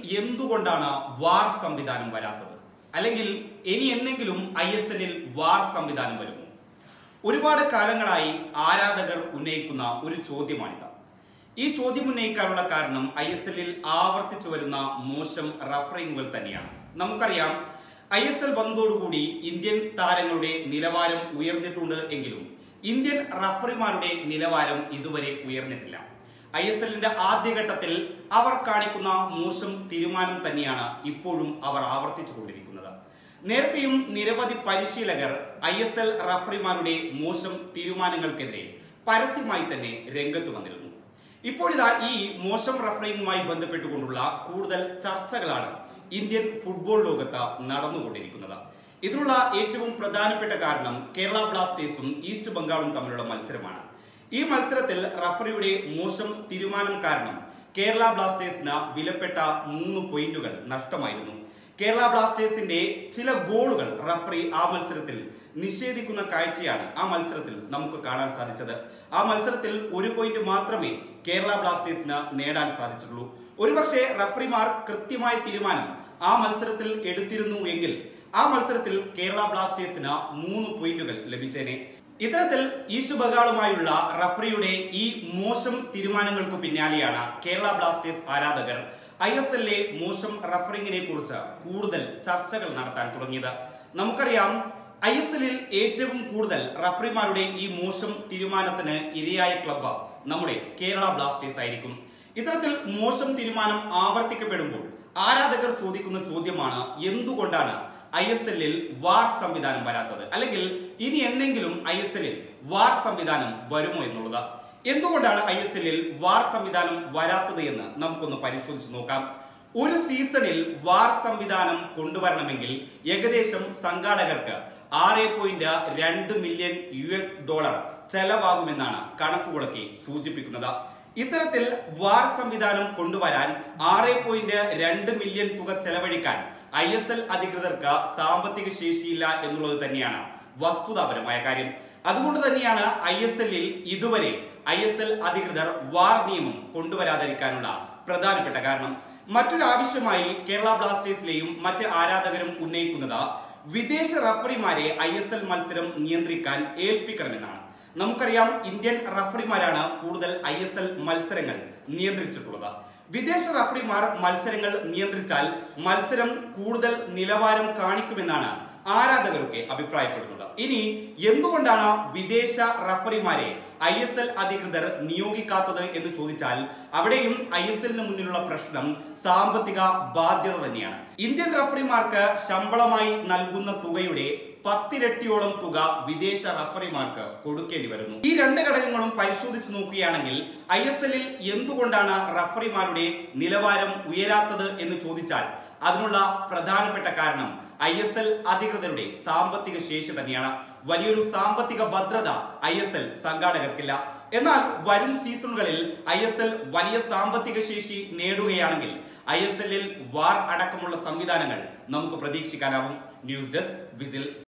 എന്തുകൊണ്ടാണ് വാർ സംവിധാനം വരാത്തത് അല്ലെങ്കിൽ ഇനി എന്നെങ്കിലും ഐ എസ് എല്ലിൽ വാർ സംവിധാനം വരുമോ ഒരുപാട് കാലങ്ങളായി ആരാധകർ ഉന്നയിക്കുന്ന ഒരു ചോദ്യമാണിത് ഈ ചോദ്യം ഉന്നയിക്കാനുള്ള കാരണം ഐ എസ് എല്ലിൽ ആവർത്തിച്ചു വരുന്ന മോശം റഫറിങ്ങുകൾ തന്നെയാണ് നമുക്കറിയാം ഐ എസ് എൽ വന്നതോടുകൂടി ഇന്ത്യൻ താരങ്ങളുടെ നിലവാരം ഉയർന്നിട്ടുണ്ട് എങ്കിലും ഇന്ത്യൻ റഫറിമാരുടെ നിലവാരം ഇതുവരെ ഉയർന്നിട്ടില്ല ഐ എസ് എല്ലിന്റെ ആദ്യഘട്ടത്തിൽ അവർ കാണിക്കുന്ന മോശം തീരുമാനം തന്നെയാണ് ഇപ്പോഴും അവർ ആവർത്തിച്ചു കൊണ്ടിരിക്കുന്നത് നേരത്തെയും നിരവധി പരിശീലകർ ഐ എസ് എൽ റഫറിമാരുടെ മോശം തീരുമാനങ്ങൾക്കെതിരെ പരസ്യമായി തന്നെ രംഗത്ത് വന്നിരുന്നു ഇപ്പോഴിതാ ഈ മോശം റഫറിങ്ങുമായി ബന്ധപ്പെട്ടുകൊണ്ടുള്ള കൂടുതൽ ചർച്ചകളാണ് ഇന്ത്യൻ ഫുട്ബോൾ ലോകത്ത് നടന്നുകൊണ്ടിരിക്കുന്നത് ഇതിനുള്ള ഏറ്റവും പ്രധാനപ്പെട്ട കാരണം കേരള ബ്ലാസ്റ്റേഴ്സും ഈസ്റ്റ് ബംഗാളും തമ്മിലുള്ള മത്സരമാണ് ഈ മത്സരത്തിൽ റഫറിയുടെ മോശം തീരുമാനം കാരണം കേരള ബ്ലാസ്റ്റേഴ്സിന് വിലപ്പെട്ട മൂന്ന് പോയിന്റുകൾ നഷ്ടമായിരുന്നു കേരള ബ്ലാസ്റ്റേഴ്സിന്റെ ചില ഗോളുകൾ റഫറി ആ മത്സരത്തിൽ നിഷേധിക്കുന്ന കാഴ്ചയാണ് ആ മത്സരത്തിൽ നമുക്ക് കാണാൻ സാധിച്ചത് ആ മത്സരത്തിൽ ഒരു പോയിന്റ് മാത്രമേ കേരള ബ്ലാസ്റ്റേഴ്സിന് നേടാൻ സാധിച്ചിട്ടുള്ളൂ ഒരുപക്ഷെ റഫറിമാർ കൃത്യമായ തീരുമാനം ആ മത്സരത്തിൽ എടുത്തിരുന്നു എങ്കിൽ ആ മത്സരത്തിൽ കേരള ബ്ലാസ്റ്റേഴ്സിന് മൂന്ന് പോയിന്റുകൾ ലഭിച്ചേനെ ഇത്തരത്തിൽ ഈസ്റ്റ് ബംഗാളുമായുള്ള റഫറിയുടെ ഈ മോശം തീരുമാനങ്ങൾക്ക് പിന്നാലെയാണ് കേരള ബ്ലാസ്റ്റേഴ്സ് ആരാധകർ ഐ എസ് എല്ലിലെ മോശം റഫറിങ്ങിനെ കുറിച്ച് കൂടുതൽ ചർച്ചകൾ നടത്താൻ തുടങ്ങിയത് നമുക്കറിയാം ഐ എസ് എല്ലിൽ ഏറ്റവും കൂടുതൽ റഫറിമാരുടെ ഈ മോശം തീരുമാനത്തിന് ഇരയായ ക്ലബ്ബ് നമ്മുടെ കേരള ബ്ലാസ്റ്റേഴ്സ് ആയിരിക്കും ഇത്തരത്തിൽ മോശം തീരുമാനം ആവർത്തിക്കപ്പെടുമ്പോൾ ആരാധകർ ചോദിക്കുന്ന ചോദ്യമാണ് എന്തുകൊണ്ടാണ് ഐ എസ് എല്ലിൽ വാർ സംവിധാനം വരാത്തത് അല്ലെങ്കിൽ ഇനി എന്തെങ്കിലും ഐ എസ് എല്ലിൽ വാർ സംവിധാനം വരുമോ എന്നുള്ളത് എന്തുകൊണ്ടാണ് ഐ എസ് എല്ലിൽ വാർ സംവിധാനം വരാത്തത് എന്ന് നമുക്കൊന്ന് പരിശോധിച്ച് നോക്കാം ഒരു സീസണിൽ വാർ സംവിധാനം കൊണ്ടുവരണമെങ്കിൽ ഏകദേശം സംഘാടകർക്ക് ആറ് പോയിന്റ് രണ്ട് മില്യൺ യു എസ് ഡോളർ ചെലവാകുമെന്നാണ് കണക്കുകളൊക്കെ സൂചിപ്പിക്കുന്നത് ഇത്തരത്തിൽ വാർ സംവിധാനം കൊണ്ടുവരാൻ ആറ് പോയിന്റ് രണ്ട് മില്യൺ തുക ചെലവഴിക്കാൻ ഐ എസ് എൽ അധികൃതർക്ക് സാമ്പത്തിക ശേഷിയില്ല എന്നുള്ളത് തന്നെയാണ് വസ്തുതാപരമായ കാര്യം അതുകൊണ്ട് തന്നെയാണ് ഐ എസ് എല്ലിൽ ഇതുവരെ ഐ എസ് എൽ അധികൃതർ വാർ നിയമം കൊണ്ടുവരാതിരിക്കാനുള്ള പ്രധാനപ്പെട്ട കാരണം മറ്റൊരു ആവശ്യമായി കേരള ബ്ലാസ്റ്റേഴ്സിലെയും മറ്റ് ആരാധകരും ഉന്നയിക്കുന്നത് വിദേശ റഫറിമാരെ ഐ എസ് എൽ മത്സരം നിയന്ത്രിക്കാൻ ഏൽപ്പിക്കണമെന്നാണ് നമുക്കറിയാം ഇന്ത്യൻ റഫറിമാരാണ് കൂടുതൽ ഐ എസ് എൽ മത്സരങ്ങൾ നിയന്ത്രിച്ചിട്ടുള്ളത് വിദേശ റഫറിമാർ മത്സരങ്ങൾ നിയന്ത്രിച്ചാൽ മത്സരം കൂടുതൽ നിലവാരം കാണിക്കുമെന്നാണ് ആരാധകരൊക്കെ അഭിപ്രായപ്പെടുന്നത് ഇനി എന്തുകൊണ്ടാണ് വിദേശ റഫറിമാരെ ഐ എസ് എൽ അധികൃതർ നിയോഗിക്കാത്തത് എന്ന് ചോദിച്ചാൽ അവിടെയും ഐ എസ് എല്ലിന് മുന്നിലുള്ള പ്രശ്നം സാമ്പത്തിക ബാധ്യത തന്നെയാണ് ഇന്ത്യൻ റഫറിമാർക്ക് ശമ്പളമായി നൽകുന്ന തുകയുടെ പത്തിരട്ടിയോളം തുക വിദേശ റഫറിമാർക്ക് കൊടുക്കേണ്ടി വരുന്നു ഈ രണ്ട് ഘടകങ്ങളും പരിശോധിച്ച് നോക്കുകയാണെങ്കിൽ ഐ എസ് എല്ലിൽ എന്തുകൊണ്ടാണ് റഫറിമാരുടെ നിലവാരം ഉയരാത്തത് എന്ന് ചോദിച്ചാൽ അതിനുള്ള പ്രധാനപ്പെട്ട കാരണം ഐ എസ് എൽ അധികൃതരുടെ സാമ്പത്തിക ശേഷി തന്നെയാണ് വലിയൊരു സാമ്പത്തിക ഭദ്രത ഐ എസ് എൽ സംഘാടകർക്കില്ല എന്നാൽ വരും സീസണുകളിൽ ഐ എസ് എൽ വലിയ സാമ്പത്തിക ശേഷി നേടുകയാണെങ്കിൽ ഐ എസ് എല്ലിൽ വാർ അടക്കമുള്ള സംവിധാനങ്ങൾ നമുക്ക് പ്രതീക്ഷിക്കാനാവും ന്യൂസ് ഡെസ്ക് വിസിൽ